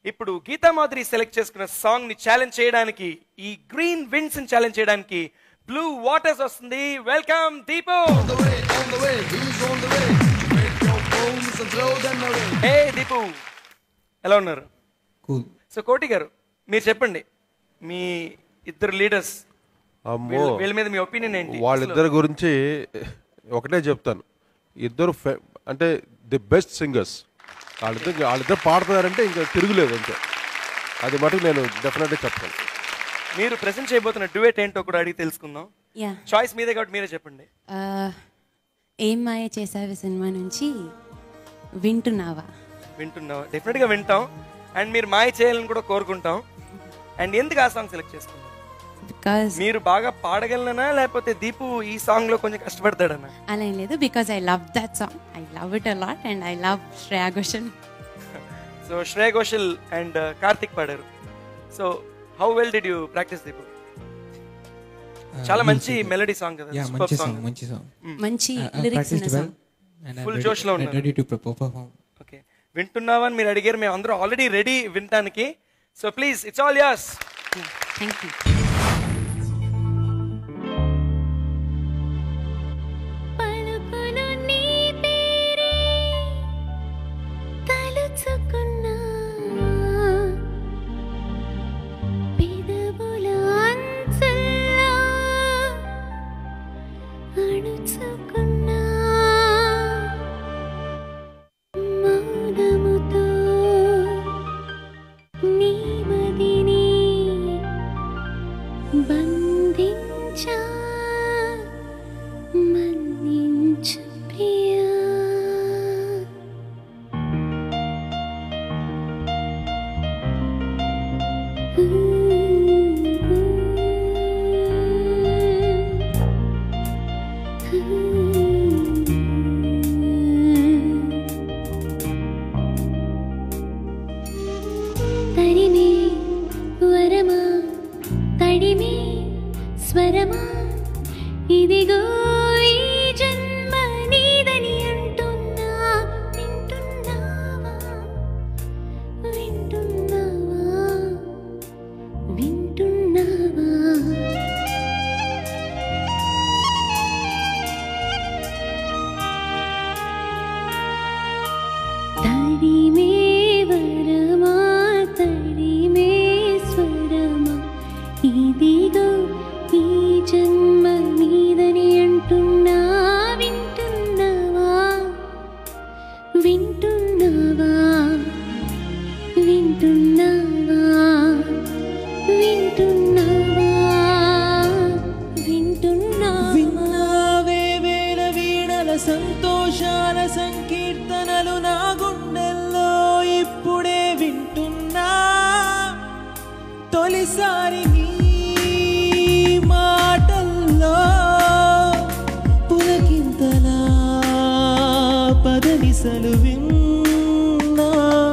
ఇప్పుడు గీతామాధురి సెలెక్ట్ చేసుకున్న సాంగ్ ని ఛాలెంజ్ చేయడానికి ఈ గ్రీన్ విండ్స్ ని ఛాలెంజ్ చేయడానికి బ్లూ వాటర్స్ వస్తుంది వెల్కమ్ దీపు హే దీపు ఎలా ఉన్నారు కూల్ సో కోటి గారు మీరు చెప్పండి మీ ఇద్దరు లీడర్స్ అమ్మో వీళ్ళ మీద మీ ఒపీనియన్ ఏంటి వాళ్ళిద్దరి గురించి ఒకటే చెప్తాను ఇద్దరు ఫె- అంటే ది బెస్ట్ సింగర్స్ వాళ్ళిద్దరు వాళ్ళిద్దరు పాడుతున్నారంటే ఇంకా తిరుగులేదు అంతే అది మటుకు నేను డెఫినెట్గా చెప్తాను మీరు ప్రెసెంట్ చేయబోతున్న డ్యూయట్ ఏంటో కూడా అడిగి తెలుసుకుందాం యా చాయిస్ మీదే కాబట్టి మీరే చెప్పండి ఏం మాయ చేసావి సినిమా నుంచి వింటున్నావా వింటున్నాం డెఫినెట్ గా వింటాం అండ్ మీరు మాయ చేయాలని కూడా కోరుకుంటాం అండ్ ఎందుకు ఆ సాంగ్ సెలెక్ట్ చేసుకున్నారు బికాజ్ మీరు బాగా పాడగలనా లేకపోతే దీపు ఈ సాంగ్ లో కొంచెం కష్టపడతాడనా అలా ఏం లేదు because I love that song I love it a lot and I love Shreya Ghoshal so Shreya Ghoshal and Karthik పాడారు so how well did you practice Deepu చాలా మంచి మెలడీ సాంగ్ కదా యా సూపర్ మంచి సాంగ్ సాంగ్ మంచి సాంగ్ మంచి లిరిక్స్ ఉన్న సాంగ్ Full josh లో ఉన్నారు. రెడీ టు పర్ఫార్మ్ ఓకే వింటున్నావా అని మీరు అడిగారు మేము అందరూ ఆల్రెడీ రెడీ వినటానికి so please it's all yes thank you పలుకులు నీ పేరే తలుచుకున్నా పెదవుల అంచుల్లో అణుచుకున్నా మౌనముతో నీ మదిని బంధించా మన్నించు ప్రియా తరిమే వరమా తడిమే స్వరమా ఇదిగో ఈ జన్మ నీదని అంటున్నా వింటున్నావా వింటున్నావా వింటున్నావా తడిమే వరమా తడిమే స్వరమా ఇదిగో ఈ జన్మ నీదని అంటున్నా వింటున్నావా వింటున్నావా వింటున్నావా వింటున్నావా వింటున్నావా విన్నావే వేల వీణల సంతోషాల సంకీర్తనలు నా గుండెల్లో ఇప్పుడే వింటున్నా తొలిసారి నీ మాటల్లో పులకింతలా పదనిసలు విన్నా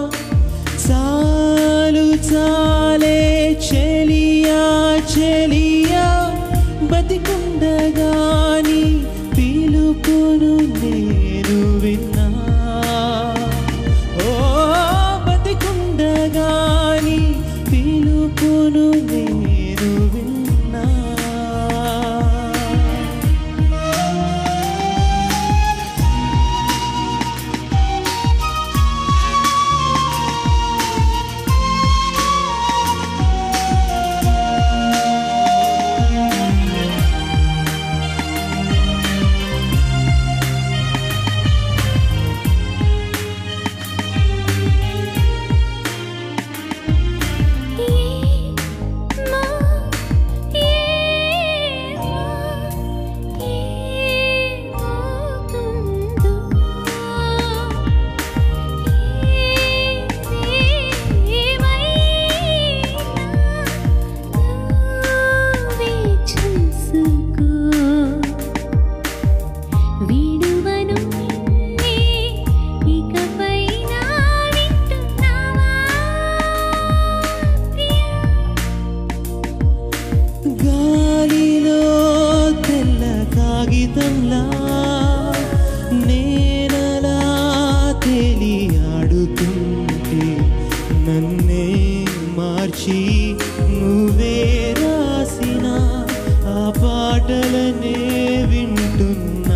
చాలు చాలే చెలియా చెలియా బతికుండగాని పిలుపును నేను విన్నా ఓ బతికుండగాని పిలుపును నేను నన్నే మార్చి నువ్వే రాసిన ఆ పాటలనే వింటున్నా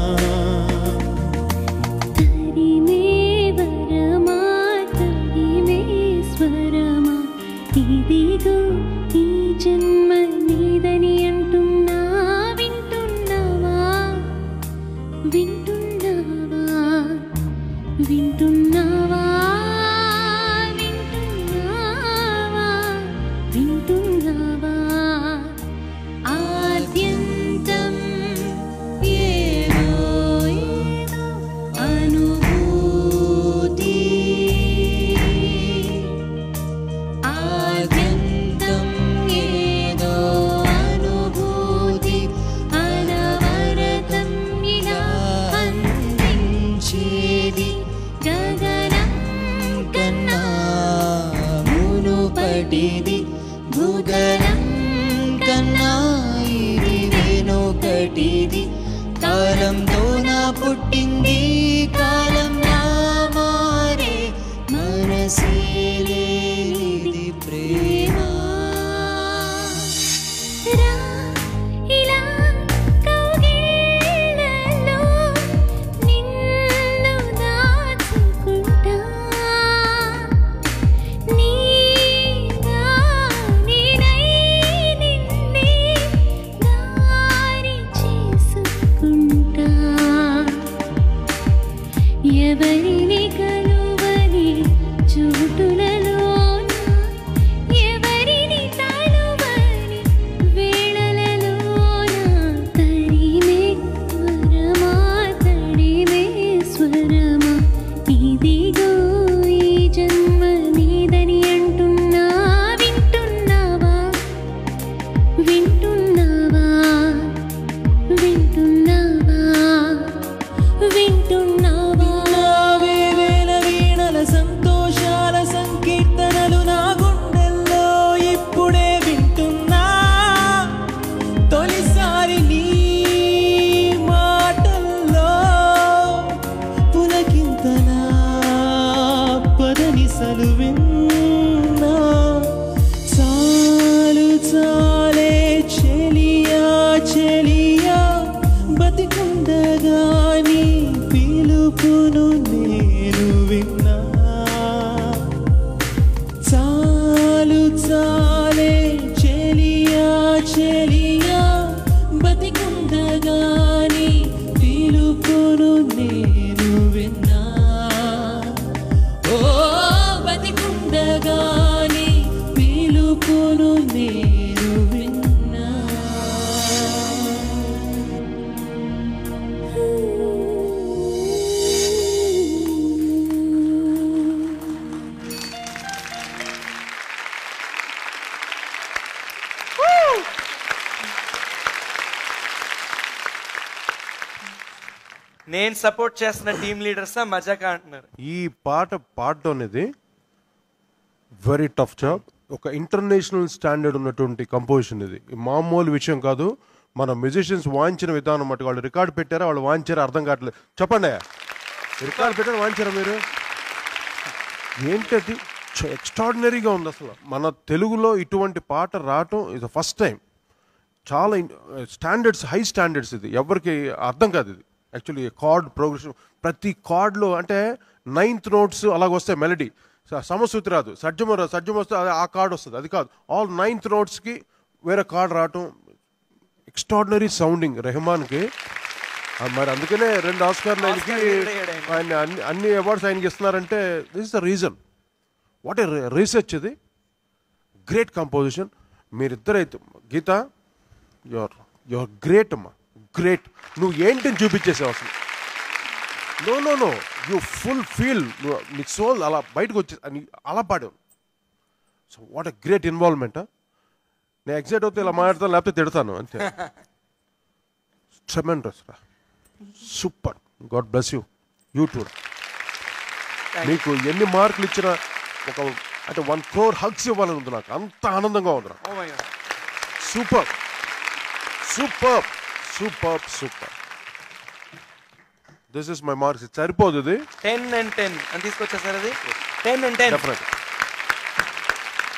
తరిమే వరమా తరిమే స్వరమా ఇదిగో ఈ జన్మ నీదని అంటున్నా వింటున్నావా వింటున్నావా వింటున్నావా వింటున్నావా వింటున్నావా ఆద్యంతం ఏదో ఏదో అనుభూతి ఆద్యంతం ఏదో అనుభూతి అనవరతం ఇలా అందించేది గగనం కన్నా మునుపటిది భూగలం కన్నా ఇది వెనుకటిది కాలంతో నా పుట్టింది కాలం నా మారే మనసేలేనిది ప్రేమ రా ఇలా కౌగిళ్ళలో నిన్ను దాచుకుంటా నీగా నేనై నిన్నే దారి చేసుకుంటా ఎవరిని కలువని చోటులలోన ఎవరిని తలువని వేళలలోన తరిమే వరమా తడిమే స్వరమా ఇదిగో ఈ జన్మ నీదని అంటున్నా వింటున్నావా వింటున్నావా వింటున్నావా వింటున్నావా నావే వేల వీణల సంతోషాల సంకీర్తనలు నా గుండెల్లో ఇప్పుడే వింటున్నా తొలిసారి నీ మాటల్లో పులకింతలా పదనిసలు విన్నా చాలు చాలే చెలియా చెలియా బతికుండగా నీ పిలుపును నేను విన్నా చాలు చాలే చెలియా చెలియా బతికుండగా నీ పిలుపును నేను విన్నా ఓ బతికుండగా నీ పిలుపును నేను విన్నా నేను సపోర్ట్ చేస్తున్న టీమ్ లీడర్స్ మజాకా అంటున్నారు ఈ పాట పాడడం అనేది వెరీ టఫ్ జాబ్ ఒక ఇంటర్నేషనల్ స్టాండర్డ్ ఉన్నటువంటి కంపోజిషన్ ఇది ఈ మామూలు విషయం కాదు మన మ్యూజిషియన్స్ వాయించిన విధానం మటు వాళ్ళు రికార్డ్ పెట్టారా వాళ్ళు వాయించారా అర్థం కావట్లేదు చెప్పండి రికార్డ్ పెట్టారా వాయించారా మీరు ఏంటది ఎక్స్ట్రాడినరీగా ఉంది అసలు మన తెలుగులో ఇటువంటి పాట రావటం ఇది ఫస్ట్ టైం చాలా స్టాండర్డ్స్ హై స్టాండర్డ్స్ ఇది ఎవరికి అర్థం కాదు ఇది యాక్చువల్లీ కార్డ్ ప్రోగ్రెషన్ ప్రతి కార్డ్లో అంటే నైన్త్ నోట్స్ అలాగ వస్తాయి మెలడీ సమశృతి రాదు సజ్జమ రాదు సజ్జమ వస్తే అది ఆ కార్డ్ వస్తుంది అది కాదు ఆల్ నైన్త్ నోట్స్కి వేరే కార్డ్ రావటం ఎక్స్ట్రాడినరీ సౌండింగ్ రెహమాన్కి ఆ, మరి అందుకనే రెండు ఆస్కార్లు ఆయనకి ఆస్కార్ విన్నర్ అయ్యాడు ఆయన. ఆయన అన్ని అన్ని అవార్డ్స్ ఆయనకి ఇస్తున్నారంటే this is the reason what a research ఇది గ్రేట్ కంపోజిషన్ మీరిద్దరైతే గీత యువర్ యువర్ గ్రేట్ అమ్మా గ్రేట్ నువ్వు ఏంటని చూపించేసావు అసలు no no no you full feel నీ సోల్ అలా బయటకు వచ్చే అని అలా పాడావు so what a great involvement నేను ఎగ్జైట్ అవుతే ఇలా మాట్లాడతాను లేకపోతే తిడతాను అంతే ట్రెమెండస్ రా super god bless you you too నీకు ఎన్ని మార్కులు ఇచ్చినా ఒక అంటే వన్ క్రోర్ హగ్స్ ఇవ్వాలని ఉంది నాకు అంత ఆనందంగా ఉందిరా oh my god super super super super this is my marks సరిపోదు ఇది టెన్ అండ్ టెన్ అని తీసుకొచ్చేసారు అది ten and ten definite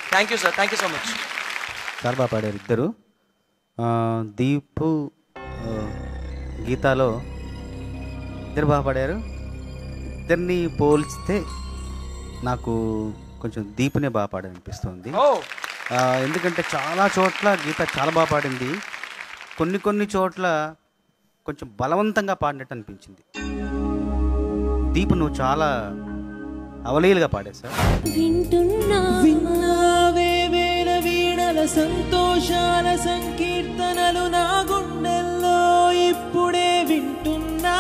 thank you sir thank you so much చాలా బాగా పాడారు ఇద్దరు ఆ, దీపు ఆ, గీతాలో ఇద్దరు బాగా పాడారు ఇద్దరిని పోల్చితే నాకు కొంచెం దీపునే బాగా పాడాలనిపిస్తుంది ఓ ఆ, ఎందుకంటే చాలా చోట్ల గీత చాలా బాగా పాడింది కొన్ని కొన్ని చోట్ల కొంచెం బలవంతంగా పాడినట్టు అనిపించింది దీపు నువ్వు చాలా అవలీలుగా పాడావు సార్ వింటున్నా విన్నావే వేల వీణల సంతోషాల సంకీర్తనలు నా గుండెల్లో ఇప్పుడే వింటున్నా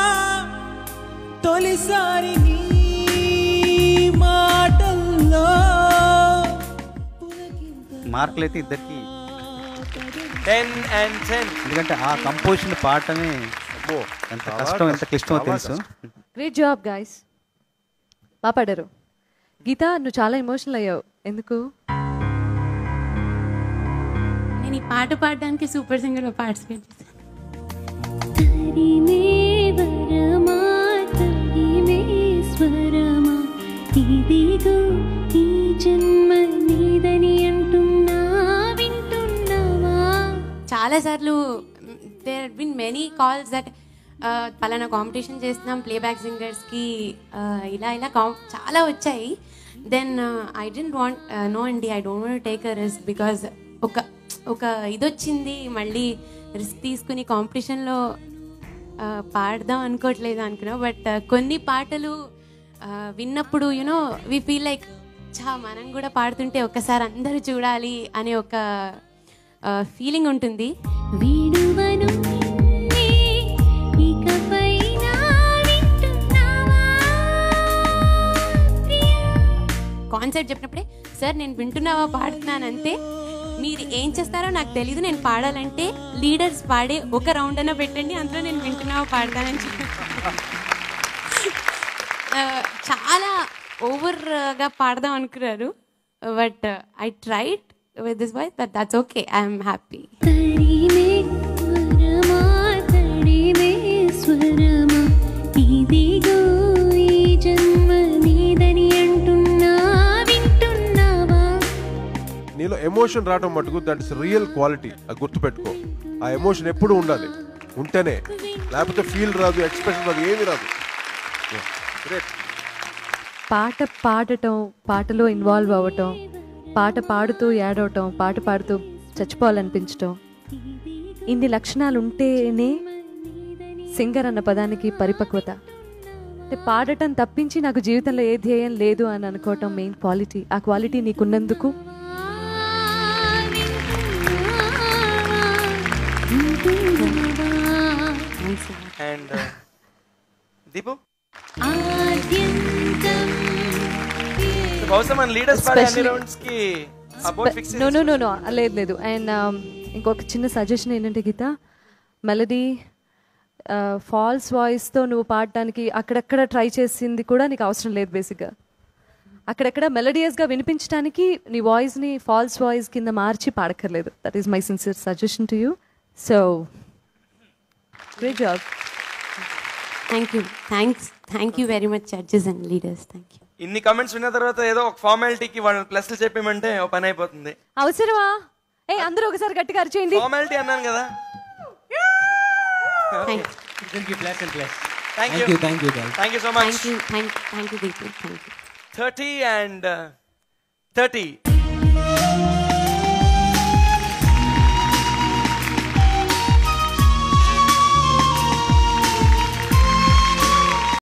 తొలిసారి నీ మాటల్లో మార్కులు అయితే ఇద్దరికి టెన్ అండ్ టెన్ ఎందుకంటే ఆ కంపోజిషన్ పాడటమే అబ్బో, ఎంత చాలా కష్టం ఎంత కష్టం, క్లిష్టమో చాలా తెలుసు కష్టం. గ్రేట్ జాబ్ గాయస్ బాగా పాడారు గీత నువ్వు చాలా ఎమోషనల్ అయ్యావు ఎందుకు నేను ఈ పాట పాడడానికి సూపర్ సింగర్లో పార్టిసిపేట్ చేశాను తరిమే వరమా తరిమే స్వరమా ఇదిగో ఈ జన్మ నీదని అంటున్నా వింటున్నావా చాలాసార్లు there been many calls that పలానా కాంపిటీషన్ చేస్తున్నాం ప్లేబ్యాక్ సింగర్స్కి ఇలా ఇలా కాం చాలా వచ్చాయి then I didn't want no అండి I don't want take a risk because ఒక ఒక ఇది వచ్చింది మళ్ళీ రిస్క్ తీసుకుని కాంపిటీషన్లో పాడదాం అనుకోవట్లేదు అనుకున్నా బట్ కొన్ని పాటలు uh, విన్నప్పుడు యునో వి ఫీల్ లైక్ చా మనం కూడా పాడుతుంటే ఒక్కసారి అందరూ చూడాలి అనే ఒక ఫీలింగ్ ఉంటుంది విడువను నిన్నే ఇకపైన వింటున్నావా ప్రియా కాన్సెప్ట్ చెప్పినప్పుడే సార్ నేను వింటున్నావా పాడుతున్నాను అంతే మీరు ఏం చేస్తారో నాకు తెలియదు నేను పాడాలంటే లీడర్స్ పాడే ఒక రౌండ్ అన్న పెట్టండి అందులో నేను వింటున్నావా పాడతానని చెప్పి ఆ, చాలా ఓవర్గా పాడదాం అనుకున్నారు but I tried with this voice but that's okay I'm happy తరిమే వరమా తడిమే స్వరమా ఇదిగో ఈ జన్మ నీదని అంటున్నా వింటున్నావా నీలో ఎమోషన్ రావడం మటుకు దట్ ఇస్ రియల్ క్వాలిటీ అది గుర్తుపెట్టుకో ఆ ఎమోషన్ ఎప్పుడు ఉండాలి ఉంటేనే లేకపోతే ఫీల్ రాదు ఎక్స్ప్రెషన్ రాదు ఏమీ రాదు గ్రేట్ పాట పాడటం పాటలో ఇన్వాల్వ్ అవ్వటం పాట పాడుతూ ఏడవటం పాట పాడుతూ చచ్చిపోవాలనిపించటం ఇన్ని లక్షణాలు ఉంటేనే సింగర్ అన్న పదానికి పరిపక్వత అంటే పాడటం తప్పించి నాకు జీవితంలో ఏ ధ్యేయం లేదు అని అనుకోవటం మెయిన్ క్వాలిటీ ఆ క్వాలిటీ నీకున్నందుకు వింటున్నావా అండ్ దీపు ఆద్యంతం బహుశా మన లీడర్స్ పాడే అన్ని Especially- రౌండ్స్ కి about fix no no no no లేదు లేదు అండ్ ఇంకొక చిన్న సజెషన్ ఏంటంటే గీత మెలడీ ఫాల్స్ వాయిస్తో నువ్వు పాడటానికి అక్కడక్కడ ట్రై చేసింది కూడా నీకు అవసరం లేదు బేసిక్గా అక్కడక్కడ మెలడియస్గా వినిపించడానికి నీ వాయిస్ని ఫాల్స్ వాయిస్ కింద మార్చి పాడక్కర్లేదు that is my sincere suggestion to you so great job thank you thanks thank you very much judges and leaders thank you ఇన్ని కమెంట్స్ విన్న తర్వాత ఏదో ఒక ఫార్మాలిటీకి వాళ్ళని ప్లస్లు చెప్పేమంటే ఓ పని అయిపోతుంది అవసరమా ఏ అందరూ ఒకసారి గట్టిగా అరిచేయండి ఫార్మాలిటీ అన్నాను కదా thank Thank you, class and class. Thank Thank you you, thank you, guys. Thank you so much thank you thank thank you Deepu thank you thirty and thirty